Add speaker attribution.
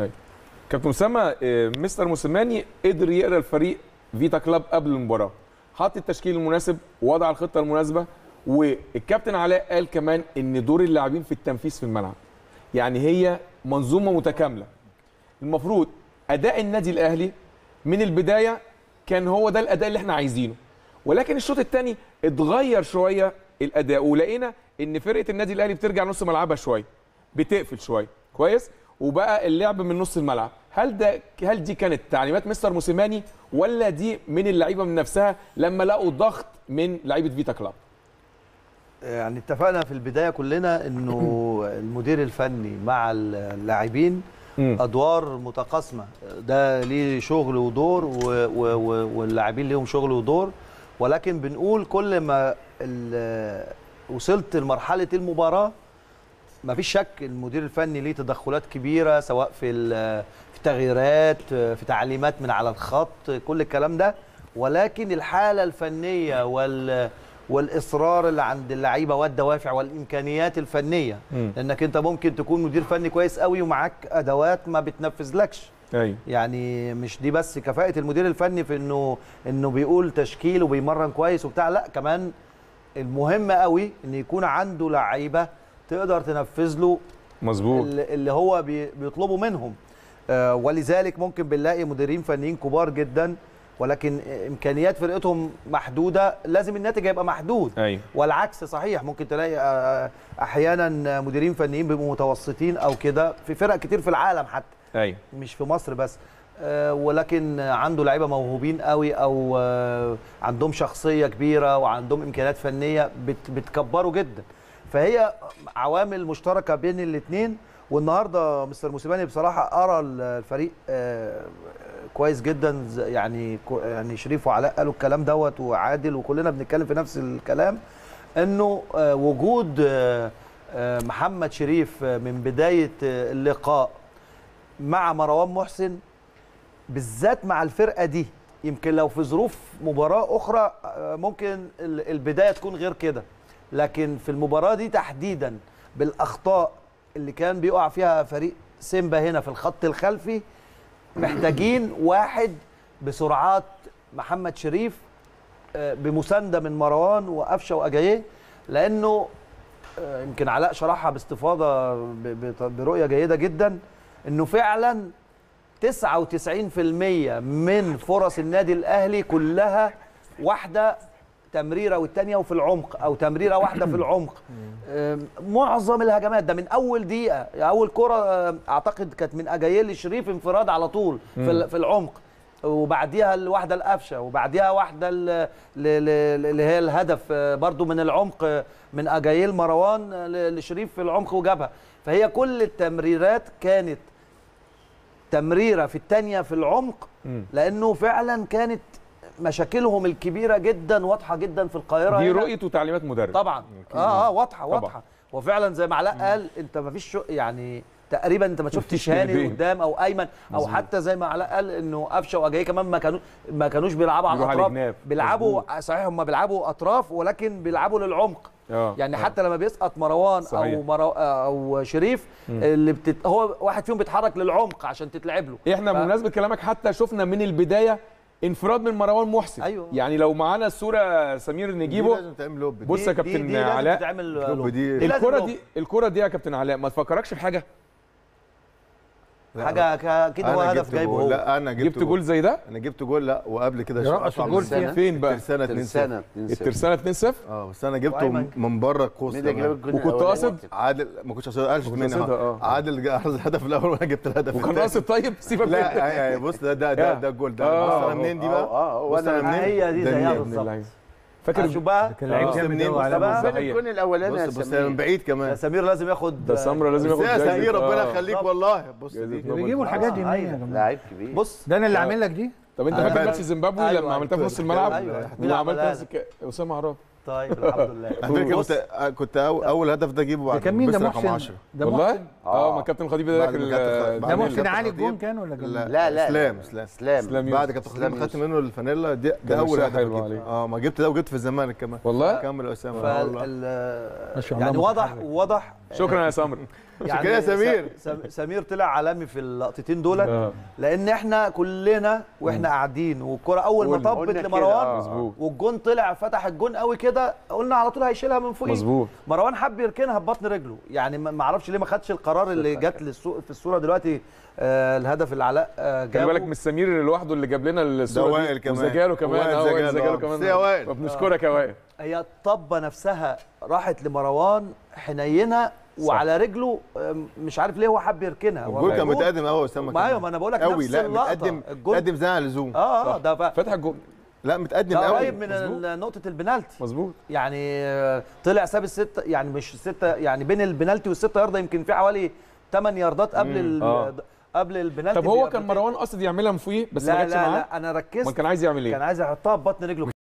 Speaker 1: كابتن اسامه آه، مستر موسيماني قدر يقرا الفريق فيتا كلاب قبل المباراه حط التشكيل المناسب وضع الخطه المناسبه والكابتن علاء قال كمان ان دور اللاعبين في التنفيذ في الملعب يعني هي منظومه متكامله المفروض اداء النادي الاهلي من البدايه كان هو ده الاداء اللي احنا عايزينه ولكن الشوط الثاني اتغير شويه الاداء ولقينا ان فرقه النادي الاهلي بترجع نص ملعبها شويه بتقفل شويه كويس وبقى اللعب من نص الملعب هل ده هل دي كانت تعليمات مستر موسيماني ولا دي من اللعيبه من نفسها لما لقوا ضغط من لعيبه فيتا كلاب
Speaker 2: يعني اتفقنا في البدايه كلنا انه المدير الفني مع اللاعبين ادوار متقاسمه ده ليه شغل ودور و- و- و- واللاعبين ليهم شغل ودور ولكن بنقول كل ما ال- وصلت لمرحله المباراه ما فيش شك المدير الفني ليه تدخلات كبيره سواء في ال- في تغييرات في تعليمات من على الخط كل الكلام ده ولكن الحاله الفنيه وال والاصرار اللي عند اللعيبه والدوافع والامكانيات الفنيه
Speaker 1: مم.
Speaker 2: لانك انت ممكن تكون مدير فني كويس قوي ومعاك ادوات ما بتنفذلكش
Speaker 1: ايوه
Speaker 2: يعني مش دي بس كفاءه المدير الفني في انه انه بيقول تشكيل وبيمرن كويس وبتاع لا كمان المهم قوي ان يكون عنده لعيبه تقدر تنفذ له
Speaker 1: مظبوط
Speaker 2: اللي اللي هو بي- بيطلبه منهم آه، ولذلك ممكن بنلاقي مديرين فنيين كبار جدا ولكن امكانيات فرقتهم محدوده لازم الناتج يبقى محدود
Speaker 1: ايوه
Speaker 2: والعكس صحيح ممكن تلاقي آه، احيانا مديرين فنيين بيبقوا متوسطين او كده في فرق كتير في العالم حتى
Speaker 1: ايوه
Speaker 2: مش في مصر بس آه، ولكن عنده لعيبه موهوبين قوي او آه، عندهم شخصيه كبيره وعندهم امكانيات فنيه بت- بتكبره جدا فهي عوامل مشتركه بين الاثنين والنهارده مستر موسيماني بصراحه ارى الفريق آه، كويس جدا ز- يعني كو- يعني شريف وعلاء قالوا الكلام دوت وعادل وكلنا بنتكلم في نفس الكلام انه آه، وجود آه، آه، محمد شريف آه، من بدايه آه، اللقاء مع مروان محسن بالذات مع الفرقه دي يمكن لو في ظروف مباراه اخرى آه، ممكن ال- البدايه تكون غير كده لكن في المباراه دي تحديدا بالاخطاء اللي كان بيقع فيها فريق سيمبا هنا في الخط الخلفي محتاجين واحد بسرعات محمد شريف آه، بمسانده من مروان وقفشه واجاييه لانه آه، يمكن علاء شرحها باستفاضه ب- ب- برؤيه جيده جدا انه فعلا 99% من فرص النادي الاهلي كلها واحده تمريره والثانيه وفي العمق او تمريره واحده في العمق آم، معظم الهجمات ده من اول دقيقه اول كره آم، اعتقد كانت من اجايل شريف انفراد على طول في ال- في العمق وبعديها الواحده القفشه وبعديها واحده ال- ل- ل- اللي هي الهدف آه، برضو من العمق آه، من اجايل مروان آه، ل- لشريف في العمق وجابها فهي كل التمريرات كانت تمريره في الثانيه في العمق
Speaker 1: مم.
Speaker 2: لانه فعلا كانت مشاكلهم الكبيره جدا واضحه جدا في القاهره
Speaker 1: دي
Speaker 2: هنا.
Speaker 1: رؤيه وتعليمات مدرب
Speaker 2: طبعا اه اه واضحه
Speaker 1: طبعاً.
Speaker 2: واضحه وفعلا زي ما علاء قال انت ما فيش شو يعني تقريبا انت ما شفتش هاني
Speaker 1: قلبين.
Speaker 2: قدام او ايمن او
Speaker 1: مظبوط.
Speaker 2: حتى زي ما علاء قال انه قفشه واجاي كمان ما كانوا ما كانوش بيلعبوا على
Speaker 1: بيروحوا على
Speaker 2: الاطراف
Speaker 1: الجناب.
Speaker 2: بيلعبوا صحيح هم بيلعبوا اطراف ولكن بيلعبوا للعمق
Speaker 1: اه
Speaker 2: يعني
Speaker 1: آه.
Speaker 2: حتى لما بيسقط مروان
Speaker 1: صحيح.
Speaker 2: او مرو... او شريف اللي بتت... هو واحد فيهم بيتحرك للعمق عشان تتلعب له
Speaker 1: احنا
Speaker 2: ف-
Speaker 1: بمناسبه كلامك حتى شفنا من البدايه انفراد من مروان محسن
Speaker 2: أيوه.
Speaker 1: يعني لو معانا الصوره سمير
Speaker 3: دي
Speaker 1: نجيبه
Speaker 3: لازم تعمل لوب دي.
Speaker 1: بص يا
Speaker 2: دي-
Speaker 1: كابتن
Speaker 2: دي, دي لازم
Speaker 1: علاء
Speaker 2: تتعمل
Speaker 3: لوب
Speaker 2: لوب.
Speaker 3: دي.
Speaker 2: لازم
Speaker 1: الكره
Speaker 2: لوب.
Speaker 1: دي الكره دي يا كابتن علاء ما تفكركش في حاجه
Speaker 3: لا،
Speaker 2: حاجه ك- كده هو
Speaker 3: أنا
Speaker 2: هدف
Speaker 3: جبت
Speaker 2: جايبه
Speaker 3: جول.
Speaker 2: هو
Speaker 3: لا انا جبت
Speaker 1: جبت جول زي ده
Speaker 3: انا جبت جول لا وقبل كده
Speaker 4: يرقص
Speaker 3: شوية.
Speaker 4: الجول
Speaker 3: أطلع من
Speaker 4: فيها.
Speaker 1: فين بقى
Speaker 3: الترسانة 2
Speaker 5: ترسانة
Speaker 1: الترسانه 2-0
Speaker 3: اه بس انا جبته
Speaker 2: وأيمن.
Speaker 3: من بره القوس
Speaker 5: مين اللي جاب
Speaker 3: كمان.
Speaker 5: الجول
Speaker 1: وكنت
Speaker 5: الأولاني؟
Speaker 1: قاصد؟
Speaker 3: عادل ما كنتش قاصد قالش
Speaker 1: كنت
Speaker 3: منها
Speaker 1: قاصدها، آه.
Speaker 3: عادل جاب الهدف الاول وانا جبت الهدف
Speaker 1: وكان
Speaker 3: الثاني.
Speaker 1: قاصد طيب سيبك
Speaker 3: لا
Speaker 1: منه.
Speaker 3: يعني يعني بص ده ده ده, ده الجول ده
Speaker 1: آه.
Speaker 3: بص انا منين دي بقى
Speaker 5: اه اه
Speaker 3: بص انا
Speaker 5: وانا
Speaker 3: منين
Speaker 2: هي دي
Speaker 3: ده
Speaker 2: زيها
Speaker 3: منين؟
Speaker 2: بالظبط.
Speaker 1: فاكر
Speaker 2: شوف بقى
Speaker 4: كان لعيب
Speaker 3: آه.
Speaker 4: جامد
Speaker 3: منين
Speaker 4: قوي
Speaker 3: بص
Speaker 4: على
Speaker 2: بقى؟
Speaker 4: مصر.
Speaker 5: فين الجون الاولاني يا
Speaker 3: بص بص
Speaker 5: سمير
Speaker 3: من بعيد
Speaker 2: يا
Speaker 3: كمان
Speaker 2: سمير لازم ياخد
Speaker 1: ده سمره لازم
Speaker 3: بس
Speaker 1: ياخد
Speaker 3: يا
Speaker 1: جايزة.
Speaker 3: سمير ربنا
Speaker 1: آه.
Speaker 3: يخليك والله بص
Speaker 1: جايزة
Speaker 3: دي
Speaker 1: نوبل.
Speaker 4: بيجيبوا الحاجات دي
Speaker 2: آه،
Speaker 4: منين يا
Speaker 2: أيوة.
Speaker 4: جماعه
Speaker 5: لاعب كبير
Speaker 2: بص
Speaker 4: ده انا اللي عامل لك دي
Speaker 1: طب انت
Speaker 3: أنا
Speaker 1: فاكر
Speaker 3: فاكر.
Speaker 1: ماتش زيمبابوي
Speaker 2: أيوة،
Speaker 1: لما عملتها في نص الملعب
Speaker 2: أيوة.
Speaker 1: لما
Speaker 2: مين
Speaker 1: عملت
Speaker 2: عملها
Speaker 1: نفسك اسامه عراب
Speaker 2: طيب الحمد لله
Speaker 3: على فكره
Speaker 2: بص،
Speaker 3: كنت كنت أول, اول هدف ده اجيبه
Speaker 4: ده
Speaker 3: بعد
Speaker 4: كان مين ده
Speaker 3: بس رقم
Speaker 4: محسن
Speaker 3: 10
Speaker 4: ده
Speaker 1: والله
Speaker 4: محسن
Speaker 1: اه ما كابتن خطيب ده
Speaker 3: بعد
Speaker 1: ال-
Speaker 3: ما كابتن-
Speaker 4: ده
Speaker 3: بعد ما
Speaker 4: محسن
Speaker 3: كابتن
Speaker 4: علي
Speaker 3: خطيب-
Speaker 4: الجون كان ولا كان
Speaker 3: لا
Speaker 5: لا لا
Speaker 3: اسلام
Speaker 5: لا.
Speaker 3: اسلام
Speaker 5: اسلام
Speaker 1: اسلام يوسف.
Speaker 3: بعد كابتن خطيب
Speaker 5: إسلام
Speaker 3: ما خدت
Speaker 5: يوسف.
Speaker 3: منه الفانيلا دي
Speaker 1: كان
Speaker 3: ده اول
Speaker 1: وشها
Speaker 3: هدف
Speaker 1: حلو
Speaker 3: أجيبه.
Speaker 1: عليه.
Speaker 3: اه ما جبت ده وجبت في الزمالك كمان
Speaker 1: والله
Speaker 3: كمل يا اسامه
Speaker 2: فال-
Speaker 3: آه والله
Speaker 2: ال-
Speaker 4: ما شاء الله
Speaker 2: يعني واضح
Speaker 4: متحرك.
Speaker 2: واضح
Speaker 1: شكرا يا سمر
Speaker 3: عشان كده سمير.
Speaker 2: س- سم- سمير طلع عالمي في اللقطتين دولت
Speaker 1: آه.
Speaker 2: لان احنا كلنا واحنا قاعدين والكره اول ما
Speaker 1: قلنا.
Speaker 2: طبت
Speaker 4: قلنا كده،
Speaker 2: لمروان
Speaker 4: آه.
Speaker 1: مظبوط.
Speaker 2: والجون طلع فتح الجون قوي كده قلنا على طول هيشيلها من فوق
Speaker 1: مظبوط
Speaker 2: مروان حب يركنها ببطن رجله يعني ما ما اعرفش ليه ما خدش القرار اللي جت للسوق في الصوره دلوقتي آه الهدف اللي علاء آه
Speaker 1: خلي
Speaker 2: جابه
Speaker 1: بالك مش سمير لوحده اللي جاب لنا الصوره
Speaker 3: ده
Speaker 1: دي.
Speaker 3: وائل كمان.
Speaker 1: وزجاله كمان
Speaker 3: وائل
Speaker 1: اه وائل
Speaker 3: زجاله،
Speaker 1: زجاله
Speaker 3: آه.
Speaker 1: كمان
Speaker 3: بس يا وائل.
Speaker 1: فبنشكرك يا وائل
Speaker 2: هي الطبه نفسها راحت لمروان حنينه وعلى رجله آم، مش عارف ليه هو حب يركنها هو
Speaker 3: الجول كان
Speaker 2: موجود.
Speaker 3: متقدم قوي يا اسامه
Speaker 2: ما ايوه ما انا بقول لك
Speaker 3: قوي
Speaker 2: نفس
Speaker 3: لا
Speaker 2: اللقطه
Speaker 3: متقدم
Speaker 2: الجول
Speaker 3: متقدم زي على اللزوم
Speaker 2: اه اه ده ف-
Speaker 1: فتح الجول
Speaker 3: لا متقدم
Speaker 2: ده
Speaker 3: قوي
Speaker 2: قريب من
Speaker 1: مظبوط.
Speaker 2: ال- نقطه البنالتي
Speaker 1: مظبوط
Speaker 2: يعني آه، طلع ساب الستة يعني مش ستة يعني بين البنالتي والستة ياردة يمكن في حوالي 8 ياردات قبل ال-
Speaker 1: آه.
Speaker 2: قبل البنالتي
Speaker 1: طب هو كان
Speaker 2: بياردتين.
Speaker 1: مروان قصد يعملها من فوقيه بس ما
Speaker 2: لا
Speaker 1: جاتش
Speaker 2: لا
Speaker 1: معاه
Speaker 2: لا انا
Speaker 1: ما
Speaker 2: ركزت
Speaker 1: كان عايز يعمل
Speaker 2: كان
Speaker 1: ايه
Speaker 2: عايز يحطها ببطن رجله